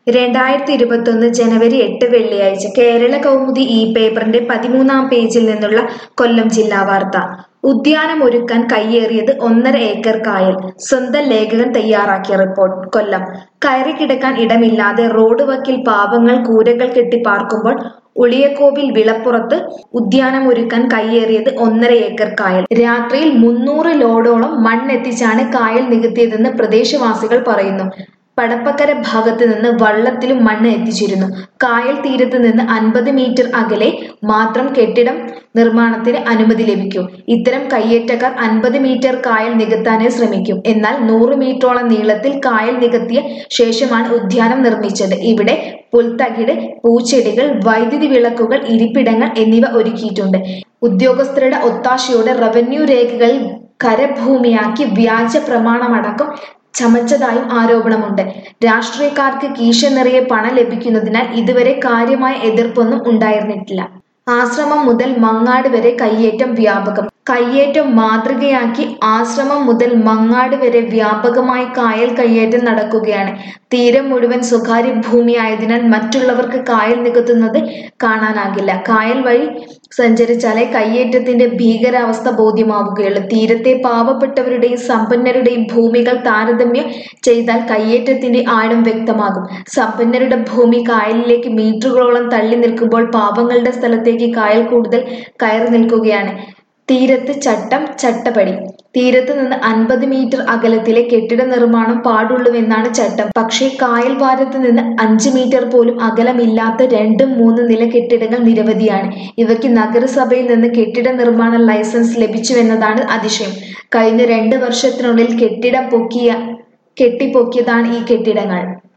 രണ്ടായിരത്തി ഇരുപത്തൊന്ന് ജനുവരി എട്ട് വെള്ളിയാഴ്ച കേരള കൗമുദി ഈ പേപ്പറിന്റെ പതിമൂന്നാം പേജിൽ നിന്നുള്ള കൊല്ലം ജില്ലാ വാർത്ത ഉദ്യാനമൊരുക്കാൻ കയ്യേറിയത് ഒന്നര ഏക്കർ കായൽ സ്വന്തം ലേഖകൻ തയ്യാറാക്കിയ റിപ്പോർട്ട് കൊല്ലം കയറി കിടക്കാൻ ഇടമില്ലാതെ റോഡ് വക്കിൽ പാവങ്ങൾ കൂരകൾ കെട്ടി പാർക്കുമ്പോൾ ഉളിയക്കോവിൽ വിളപ്പുറത്ത് ഉദ്യാനമൊരുക്കാൻ കയ്യേറിയത് ഒന്നര ഏക്കർ കായൽ രാത്രിയിൽ മുന്നൂറ് ലോഡോളം മണ്ണെത്തിച്ചാണ് കായൽ നികത്തിയതെന്ന് പ്രദേശവാസികൾ പറയുന്നു പടപ്പക്കര ഭാഗത്ത് നിന്ന് വള്ളത്തിലും മണ്ണ് എത്തിച്ചിരുന്നു കായൽ തീരത്ത് നിന്ന് അൻപത് മീറ്റർ അകലെ മാത്രം കെട്ടിടം നിർമ്മാണത്തിന് അനുമതി ലഭിക്കും ഇത്തരം കയ്യേറ്റക്കാർ അൻപത് മീറ്റർ കായൽ നികത്താനേ ശ്രമിക്കും എന്നാൽ നൂറ് മീറ്ററോളം നീളത്തിൽ കായൽ നികത്തിയ ശേഷമാണ് ഉദ്യാനം നിർമ്മിച്ചത് ഇവിടെ പുൽത്തകിട് പൂച്ചെടികൾ വൈദ്യുതി വിളക്കുകൾ ഇരിപ്പിടങ്ങൾ എന്നിവ ഒരുക്കിയിട്ടുണ്ട് ഉദ്യോഗസ്ഥരുടെ ഒത്താശയോടെ റവന്യൂ രേഖകൾ കരഭൂമിയാക്കി വ്യാജ പ്രമാണമടക്കം ചമച്ചതായും ആരോപണമുണ്ട് രാഷ്ട്രീയക്കാർക്ക് കീശ നിറയെ പണം ലഭിക്കുന്നതിനാൽ ഇതുവരെ കാര്യമായ എതിർപ്പൊന്നും ഉണ്ടായിരുന്നിട്ടില്ല ആശ്രമം മുതൽ മങ്ങാട് വരെ കയ്യേറ്റം വ്യാപകം കയ്യേറ്റം മാതൃകയാക്കി ആശ്രമം മുതൽ മങ്ങാട് വരെ വ്യാപകമായി കായൽ കയ്യേറ്റം നടക്കുകയാണ് തീരം മുഴുവൻ സ്വകാര്യ ഭൂമിയായതിനാൽ മറ്റുള്ളവർക്ക് കായൽ നികത്തുന്നത് കാണാനാകില്ല കായൽ വഴി സഞ്ചരിച്ചാലേ കയ്യേറ്റത്തിന്റെ ഭീകരാവസ്ഥ ബോധ്യമാവുകയുള്ളൂ തീരത്തെ പാവപ്പെട്ടവരുടെയും സമ്പന്നരുടെയും ഭൂമികൾ താരതമ്യം ചെയ്താൽ കയ്യേറ്റത്തിന്റെ ആഴം വ്യക്തമാകും സമ്പന്നരുടെ ഭൂമി കായലിലേക്ക് മീറ്ററുകളോളം തള്ളി നിൽക്കുമ്പോൾ പാവങ്ങളുടെ സ്ഥലത്തേക്ക് കായൽ കൂടുതൽ കയറി നിൽക്കുകയാണ് തീരത്ത് ചട്ടം ചട്ടപ്പടി തീരത്ത് നിന്ന് അൻപത് മീറ്റർ അകലത്തിലെ കെട്ടിട നിർമ്മാണം പാടുള്ളൂവെന്നാണ് ചട്ടം പക്ഷേ കായൽ വാരത്ത് നിന്ന് അഞ്ച് മീറ്റർ പോലും അകലമില്ലാത്ത രണ്ടും മൂന്ന് നില കെട്ടിടങ്ങൾ നിരവധിയാണ് ഇവയ്ക്ക് നഗരസഭയിൽ നിന്ന് കെട്ടിട നിർമ്മാണ ലൈസൻസ് ലഭിച്ചുവെന്നതാണ് അതിശയം കഴിഞ്ഞ രണ്ട് വർഷത്തിനുള്ളിൽ കെട്ടിടം പൊക്കിയ കെട്ടിപ്പൊക്കിയതാണ് ഈ കെട്ടിടങ്ങൾ